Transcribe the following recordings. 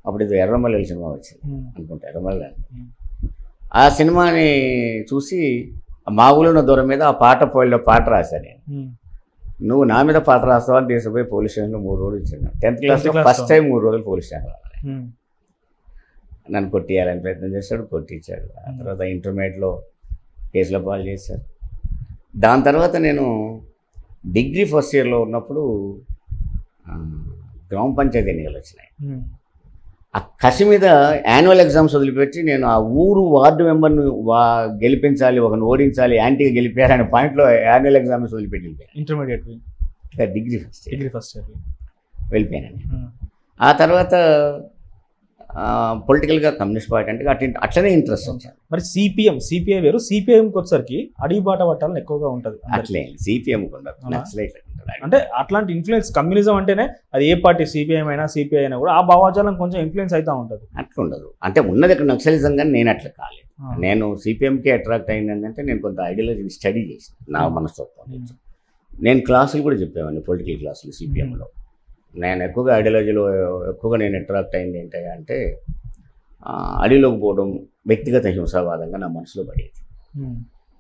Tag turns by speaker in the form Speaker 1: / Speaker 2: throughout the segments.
Speaker 1: అప్పుడు ఇది ఎర్రమల్లెల సినిమా వచ్చింది
Speaker 2: ఉమ్,
Speaker 1: అనుకుంటా ఎర్రమల్లె
Speaker 2: ఉమ్,
Speaker 1: ఆ సినిమాని చూసి మా ఊళ్ళో ఉన్న దూరం మీద ఆ పాట పోయిలో పాట రాశాను నేను
Speaker 2: ఉమ్,
Speaker 1: నువ్వు నా మీద పాట రాస్తావు అని తీసుకుపోయి పోలీస్ స్టేషన్లో మూడు రోజులు ఇచ్చాను టెన్త్ క్లాస్లో
Speaker 2: class
Speaker 1: ఫస్ట్
Speaker 2: లో?
Speaker 1: టైం మూడు రోజులు పోలీస్ స్టేషన్లో
Speaker 2: ఉమ్,
Speaker 1: నన్ను కొట్టియాలని ప్రయత్నం చేశాడు కొట్టించాడు ఆ తర్వాత ఇంటర్మీడియట్లో కేసుల పాలు చేశారు దాని తర్వాత నేను డిగ్రీ ఫస్ట్ ఇయర్లో ఉన్నప్పుడు ఆ, గ్రామ పంచాయతీ ఎన్నికలు వచ్చినాయి
Speaker 2: ఉమ్,
Speaker 1: ఆ కసి మీద యాన్యువల్ ఎగ్జామ్స్ వదిలిపెట్టి నేను ఆ ఊరు వార్డు మెంబర్ను వా గెలిపించాలి ఒకరిని ఓడించాలి యాంటీగా గెలిపారనే పాయింట్లో యాన్యువల్ ఎగ్జామ్స్ వదిలిపెట్టి వెళ్ళిపోయాను
Speaker 2: ఇంటర్మీడియట్
Speaker 1: ఇంకా degree first year
Speaker 2: degree first year
Speaker 1: వెళ్ళిపోయాను నేను. ఆ తర్వాత పొలిటికల్గా కమ్యూనిస్ట్ పార్టీ అంటే అట్లా అట్లనే ఇంట్రెస్ట్ వచ్చాను
Speaker 2: మరి సిపిఎం సిపిఐ వేరు సిపిఐకి వచ్చేసరికి అడిబాట పట్టాలని ఎక్కువగా ఉంటుంది
Speaker 1: అట్లే సిపిఎం ఉండదు
Speaker 2: అవునా?
Speaker 1: నక్సలైట్ ఉండదు.
Speaker 2: అంటే అట్లాంటి ఇన్ఫ్లుయెన్స్ కమ్యూనిజం అంటేనే అది ఏ పార్టీ సిపిఐఎం అయినా సిపిఐ అయినా కూడా ఆ భావాజాలం కొంచెం ఇన్ఫ్లుయెన్స్ అవుతా ఉంటుంది
Speaker 1: అట్లా ఉండదు అంటే ఉన్నది ఇక్కడ నక్సలిజం కానీ నేను అట్లా కాలేదు
Speaker 2: ఆ.
Speaker 1: నేను సిపిఎంకి అట్రాక్ట్ అయింది ఏంటంటే నేను కొంత ఐడియాలజీని స్టడీ చేసిన నా మనస్తత్వం
Speaker 2: ఉమ్,
Speaker 1: నేను క్లాసులు కూడా చెప్పేవాడిని పొలిటికల్ క్లాసులు సిపిఎంలో నేను ఎక్కువగా ఐడియాలజీలో ఎక్కువగా నేను అట్రాక్ట్ అయింది ఏంటి అంటే ఆ, అడవిలోకి పోవడం వ్యక్తిగత హింసావాదంగా నా మనసులో పడేది
Speaker 2: ఉమ్,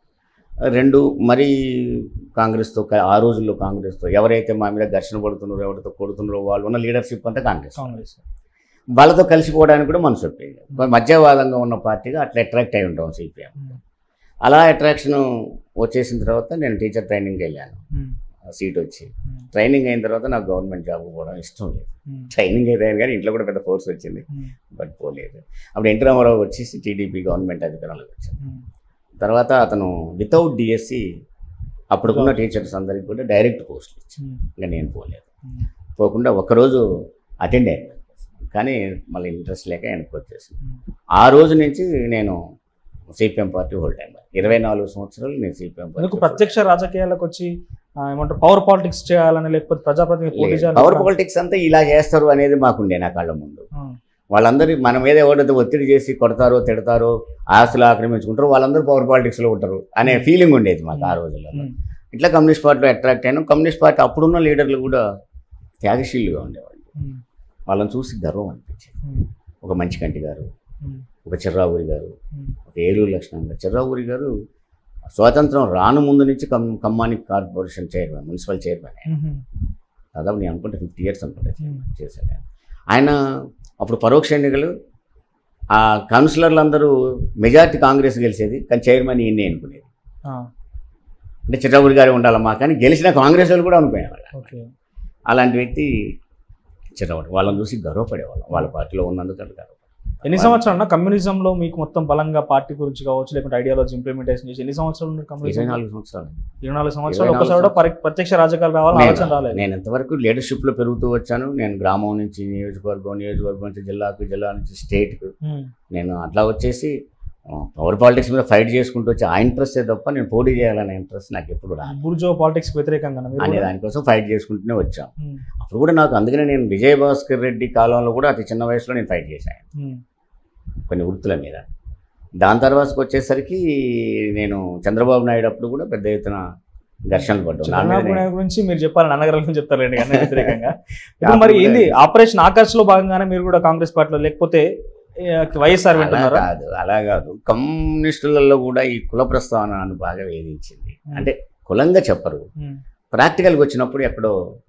Speaker 1: రెండు మరి కాంగ్రెస్తో క- ఆ రోజుల్లో కాంగ్రెస్తో ఎవరైతే మా మీద ఘర్షణ పడుతున్నారో ఎవరితో కొడుతున్నారో వాళ్ళు ఉన్న లీడర్షిప్ అంతా కాంగ్రెస్
Speaker 2: కాంగ్రెస్
Speaker 1: వాళ్ళతో కలిసిపోవడానికి కూడా మనసు ఒప్పేది మధ్యవాదంగా ఉన్న పార్టీగా అట్లా అట్రాక్ట్ అయి ఉంటాం సిపిఎం
Speaker 2: ఉమ్,
Speaker 1: అలా అట్రాక్షన్ వచ్చేసిన తర్వాత నేను టీచర్ ట్రైనింగ్కి వెళ్ళాను
Speaker 2: ఉమ్,
Speaker 1: ఆ సీట్ వచ్చి
Speaker 2: ఉమ్,
Speaker 1: ట్రైనింగ్ అయిన తర్వాత నాకు గవర్నమెంట్ జాబ్ పోవడం ఇష్టం లేదు
Speaker 2: ఉమ్,
Speaker 1: ట్రైనింగ్ అయితే అయింది కానీ ఇంట్లో కూడా పెద్ద ఫోర్స్ వచ్చింది
Speaker 2: ఉమ్,
Speaker 1: బట్ పోలేదు అప్పుడు ఎన్టీ రామారావు వచ్చేసి టీడీపీ గవర్నమెంట్ అధికారంలోకి వచ్చింది
Speaker 2: ఉమ్,
Speaker 1: తర్వాత అతను వితౌట్ డిఎస్సి అప్పుడున్న టీచర్స్ అందరికి కూడా డైరెక్ట్ పోస్టులు ఇచ్చాను
Speaker 2: ఉమ్,
Speaker 1: ఇంకా నేను పోలేదు
Speaker 2: ఉమ్,
Speaker 1: పోకుండా ఒకరోజు అటెండ్ అయ్యాను కానీ మళ్ళీ ఇంట్రెస్ట్ లేక వెనక్కి వచ్చేసింది
Speaker 2: ఉమ్.
Speaker 1: ఆ రోజు నుంచి నేను సిపిఎం పార్టీ హోల్ టైం ఇరవై నాలుగు సంవత్సరాలు నేను సిపిఎం
Speaker 2: ఎందుకు ప్రత్యక్ష రాజకీయాలకు వచ్చి ఆ, ఏమంటారు పవర్ పాలిటిక్స్ చేయాలని లేకపోతే ప్రజాప్రతినిధి పోటీ చేయాలని
Speaker 1: పవర్ పాలిటిక్స్ అంతా ఇలా చేస్తారు అనేది మాకుండే నా కళ్ళ ముందు
Speaker 2: ఆ,
Speaker 1: వాళ్ళందరూ మన మీద ఎవరైతే ఒత్తిడి చేసి కొడతారో తిడతారో ఆస్తులు ఆక్రమించుకుంటారో వాళ్ళందరూ పవర్ పాలిటిక్స్లో ఉంటారు అనే ఫీలింగ్ ఉండేది మాకు ఆ రోజుల్లో
Speaker 2: ఉమ్,
Speaker 1: ఇట్లా కమ్యూనిస్ట్ పార్టీలో అట్రాక్ట్ అయ్యాను కమ్యూనిస్ట్ పార్టీ అప్పుడున్న లీడర్లు కూడా త్యాగశీలుగా ఉండేవాళ్ళు
Speaker 2: ఉమ్,
Speaker 1: వాళ్ళని చూసి గర్వం అనిపించేది
Speaker 2: ఉమ్,
Speaker 1: ఒక మంచి కంటి గారు
Speaker 2: ఉమ్,
Speaker 1: ఒక చిర్రావూరి గారు
Speaker 2: ఉమ్,
Speaker 1: ఒక ఏలూరు లక్ష్మణ్ గారు చిర్రావూరి గారు స్వాతంత్రం రాను ముందు నుంచి కమ్ ఖమ్మాని కార్పొరేషన్ చైర్మన్ మున్సిపల్ చైర్మన్ ఆయన.
Speaker 2: ఉమ్,
Speaker 1: దాదాపు నేను అనుకుంటే ఫిఫ్టీ ఇయర్స్ అనుకుంటా
Speaker 2: ఉమ్,
Speaker 1: చేశాను ఆయన. ఆయన అప్పుడు పరోక్ష ఎన్నికలు ఆ కౌన్సిలర్లు అందరూ మెజార్టీ కాంగ్రెస్ గెలిచేది కానీ చైర్మన్ ఈయన్నే అనుకునేది
Speaker 2: ఆ,
Speaker 1: అంటే చిట్టాపూడి గారే ఉండాలమ్మా కానీ గెలిచిన కాంగ్రెస్ వాళ్ళు కూడా అనుకునేవాళ్ళు
Speaker 2: ఓకే
Speaker 1: అలాంటి వ్యక్తి చిట్టపూడి వాళ్ళని చూసి గర్వపడేవాళ్ళం వాళ్ళ పార్టీలో ఉన్నందుకు అది గర్వపడే
Speaker 2: ఎన్ని సంవత్సరాలు కమ్యూనిజంలో మీకు మొత్తం బలంగా పార్టీ గురించి కావచ్చు లేకుంటే ఐడియాలజీ ఇంప్లిమెంటేషన్ చేసి ఎన్ని సంవత్సరాలు ఉన్నారు
Speaker 1: ఇరవై
Speaker 2: కమ్యూనిజం
Speaker 1: నాలుగు సంవత్సరాలు
Speaker 2: ఇరవై నాలుగు సంవత్సరాలు
Speaker 1: ఇరవై నాలుగు
Speaker 2: ఒకసారి కూడా పరి- ప్రత్యక్ష రాజకీయాలు రావాలని ఆలోచన
Speaker 1: నేను-
Speaker 2: రాలేదు
Speaker 1: నేను ఎంతవరకు లీడర్షిప్లో పెరుగుతూ వచ్చాను నేను గ్రామం నుంచి నియోజకవర్గం నియోజకవర్గం నుంచి జిల్లాకు జిల్లా నుంచి స్టేట్కు
Speaker 2: ఉమ్,
Speaker 1: నేను అట్లా వచ్చేసి పవర్ పాలిటిక్స్ మీద ఫైట్ చేసుకుంటూ వచ్చి ఆ ఇంట్రెస్టే తప్ప నేను పోటీ చేయాలనే ఇంట్రెస్ట్ నాకు ఎప్పుడు రాలేదు
Speaker 2: బుర్జో పాలిటిక్స్ వ్యతిరేకంగా మీరు
Speaker 1: అనే
Speaker 2: కూడా?
Speaker 1: దానికోసం ఫైట్ చేసుకుంటూనే వచ్చాం
Speaker 2: ఉమ్,
Speaker 1: అప్పుడు కూడా నాకు అందుకనే నేను విజయ్ భాస్కర్ రెడ్డి కాలంలో కూడా అతి చిన్న వయసులో నేను ఫైట్ చేశాను
Speaker 2: ఉమ్,
Speaker 1: కొన్ని వృత్తుల మీద దాని తర్వాతకి వచ్చేసరికి నేను చంద్రబాబు నాయుడు అప్పుడు కూడా పెద్ద ఎత్తున ఘర్షణలు పడ్డాను నా మీద
Speaker 2: చంద్రబాబు
Speaker 1: నేను-
Speaker 2: నాయుడు గురించి మీరు చెప్పాలి నాన్నగారి గురించి చెప్తారండి అన్న వ్యతిరేకంగా ఇప్పుడు
Speaker 1: అప్పుడు
Speaker 2: మరి
Speaker 1: కూడా-
Speaker 2: ఏంది ఆపరేషన్ ఆకర్ష్ లో భాగంగానే మీరు కూడా కాంగ్రెస్ పార్టీలో లేకపోతే ఏ, వైఎస్ఆర్
Speaker 1: అలా
Speaker 2: వింటున్నారా
Speaker 1: కాదు అలా కాదు కమ్యూనిస్టులలో కూడా ఈ కుల ప్రస్తావన నన్ను బాగా వేధించింది అంటే కులంగా చెప్పరు
Speaker 2: ఉమ్,
Speaker 1: ప్రాక్టికల్గా వచ్చినప్పుడు ఎక్కడో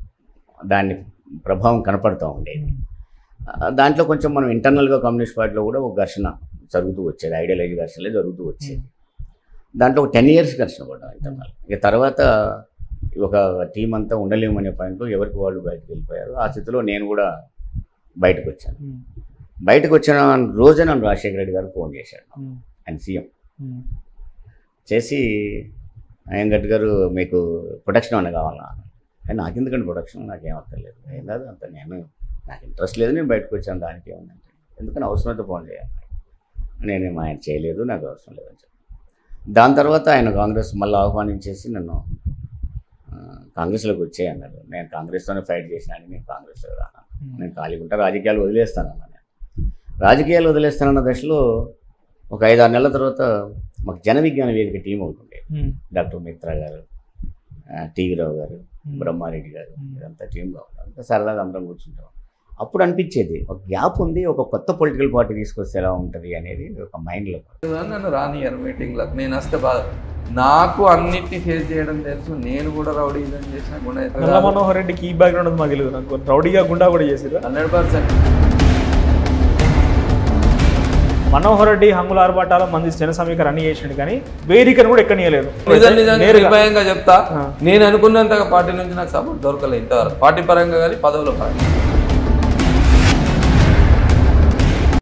Speaker 1: దాని ప్రభావం కనపడుతూ ఉండేది
Speaker 2: ఉమ్,
Speaker 1: ఆ, దాంట్లో కొంచెం మనం ఇంటర్నల్గా కమ్యూనిస్ట్ పార్టీలో కూడా ఒక ఘర్షణ జరుగుతూ వచ్చేది ఐడియాలజీ ఘర్షణలే జరుగుతూ వచ్చేది దాంట్లో ఒక టెన్ ఇయర్స్ ఘర్షణ పడ్డాం ఇంటర్నల్ ఇక తర్వాత ఒక టీం అంతా ఉండలేము అనే పాయింట్లో ఎవరికి వాళ్ళు బయటకు వెళ్ళిపోయారు ఆ స్థితిలో నేను కూడా బయటకు వచ్చాను
Speaker 2: ఉమ్,
Speaker 1: బయటకు వచ్చిన రోజే నన్ను రాజశేఖర రెడ్డి గారు ఫోన్ చేశాడు
Speaker 2: ఉమ్,
Speaker 1: ఆయన సీఎం
Speaker 2: ఉమ్,
Speaker 1: చేసి అయ్యంగట్ గారు మీకు ప్రొటెక్షన్ ఏమైనా కావాలా కానీ నాకు ఎందుకంటే ప్రొటెక్షన్ నాకేం అక్కర్లేదు ఏం కాదు అంత నేను నాకు ఇంట్రెస్ట్ లేదు నేను బయటకు వచ్చాను దానికి ఏముందంటే ఎందుకని అవసరమైతే ఫోన్ చేయాలి నేనేం ఆయన చేయలేదు నాకు అవసరం లేదని చెప్పి దాని తర్వాత ఆయన కాంగ్రెస్ మళ్ళీ ఆహ్వానించేసి నన్ను ఆ, కాంగ్రెస్లోకి వచ్చాయి అన్నాడు నేను కాంగ్రెస్తోనే ఫైట్ చేసినాను నేను కాంగ్రెస్లో రాను
Speaker 2: ఉమ్,
Speaker 1: నేను ఖాళీగా ఉంటా రాజకీయాలు వదిలేస్తానన్నా నేను రాజకీయాలు వదిలేస్తానన్న దశలో ఒక ఐదు ఆరు నెలల తర్వాత మాకు జన విజ్ఞాన వేదిక టీం ఒకటి ఉండేది
Speaker 2: ఉమ్,
Speaker 1: డాక్టర్ మిత్రా గారు ఆ, టీవీ రావు గారు
Speaker 2: ఉమ్,
Speaker 1: బ్రహ్మారెడ్డి గారు
Speaker 2: ఉమ్.
Speaker 1: ఇదంతా టీంలో ఉంటాం అంతా సరదాగా అందరం కూర్చుంటాం అప్పుడు అనిపించేది ఒక గ్యాప్ ఉంది ఒక కొత్త పొలిటికల్ పార్టీ తీసుకొస్తే ఎలా ఉంటుంది అనేది ఒక మైండ్లో
Speaker 3: నన్ను రానియరు మీటింగ్లకు నేను వస్తే బాధ నాకు అన్నిటిని ఫేస్ చేయడం తెలుసు నేను కూడా రౌడీజం చేసిన
Speaker 2: నల్ల మనోహర్ రెడ్డికి ఈ బ్యాక్గ్రౌండ్ ఉంది మాకు తెలియదు నాకు రౌడీగా గుండా కూడా చేసిరు
Speaker 3: హండ్రెడ్ పర్సెంట్
Speaker 2: మనోహర్ రెడ్డి హంగుల ఆర్భాటాలు మంది జన సమీకరణ అన్ని చేసిండు కానీ వేదికను కూడా ఎక్కనియలేదు
Speaker 3: నిజం నిజంగా
Speaker 2: నేరుగా.
Speaker 3: నిర్భయంగా చెప్తా
Speaker 2: ఆ.
Speaker 3: నేను అనుకున్నంతగా పార్టీ నుంచి నాకు సపోర్ట్ దొరకలేదు ఇంతవరకు పార్టీ పరంగా కానీ పదవుల పరంగా